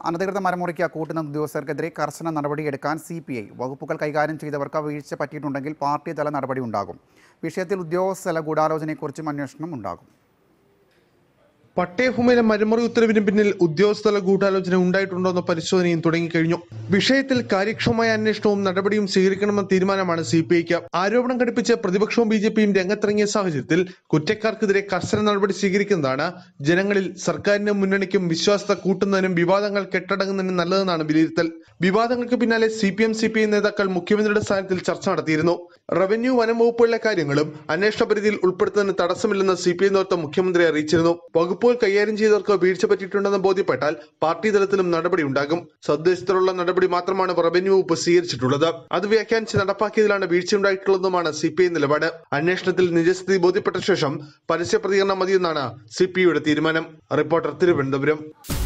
അനധികൃത മരമുറിക്ക് കൂട്ടുന്ന ഉദ്യോഗസ്ഥർക്കെതിരെ കർശന നടപടിയെടുക്കാൻ സി പി ഐ വകുപ്പുകൾ കൈകാര്യം ചെയ്തവർക്ക് വീഴ്ച പറ്റിയിട്ടുണ്ടെങ്കിൽ പാർട്ടി തല നടപടി ഉണ്ടാകും വിഷയത്തിൽ ഉദ്യോഗസ്ഥല ഗൂഢാലോചനയെക്കുറിച്ചും അന്വേഷണം ഉണ്ടാകും പട്ടയഭൂമിയിലെ മരമുറി ഉത്തരവിന് പിന്നിൽ ഉദ്യോഗസ്ഥല ഗൂഢാലോചന ഉണ്ടായിട്ടുണ്ടോ എന്ന പരിശോധനയും തുടങ്ങിക്കഴിഞ്ഞു വിഷയത്തിൽ കാര്യക്ഷമമായ അന്വേഷണവും നടപടിയും സ്വീകരിക്കണമെന്ന തീരുമാനമാണ് സി പി ഐക്ക് ആരോപണം ഘടിപ്പിച്ച് പ്രതിപക്ഷവും ബി ജെ പിയും രംഗത്തിറങ്ങിയ സാഹചര്യത്തിൽ കുറ്റക്കാർക്കെതിരെ കർശന നടപടി സ്വീകരിക്കുന്നതാണ് ജനങ്ങളിൽ സർക്കാരിനും മുന്നണിക്കും വിശ്വാസത കൂട്ടുന്നതിനും വിവാദങ്ങൾ കെട്ടടങ്ങുന്നതിനും നല്ലതെന്നാണ് വിലയിരുത്തൽ വിവാദങ്ങൾക്ക് പിന്നാലെ C P M C P I നേതാക്കൾ മുഖ്യമന്ത്രിയുടെ സ്ഥാനത്തിൽ ചർച്ച നടത്തിയിരുന്നു റവന്യൂ വനം വകുപ്പുകളിലെ കാര്യങ്ങളും അന്വേഷണ പരിധിയിൽ ഉൾപ്പെടുത്തുന്നതിന് തടസ്സമില്ലെന്ന് സി പി ഐ നേതൃത്വം മുഖ്യമന്ത്രി അറിയിച്ചിരുന്നു വകുപ്പുകൾ കൈകാര്യം ചെയ്തവർക്ക് വീഴ്ച പറ്റിയിട്ടുണ്ടെന്ന് ബോധ്യപ്പെട്ടാൽ പാർട്ടി തലത്തിലും നടപടി ഉണ്ടാകും സദ്ദേശത്തിലുള്ള നടപടി മാത്രമാണ് റവന്യൂ വകുപ്പ് സ്വീകരിച്ചിട്ടുള്ളത് അത് വ്യാഖ്യാനിച്ച് നടപ്പാക്കിയതിലാണ് വീഴ്ചയുണ്ടായിട്ടുള്ളതെന്നുമാണ് സി പി ഐ നിലപാട് അന്വേഷണത്തിൽ നിജസ്ഥിതി ബോധ്യപ്പെട്ട ശേഷം പരസ്യ പ്രതികരണം മതിയെന്നാണ് സി പി ഐയുടെ തീരുമാനം റിപ്പോർട്ടർ തിരുവനന്തപുരം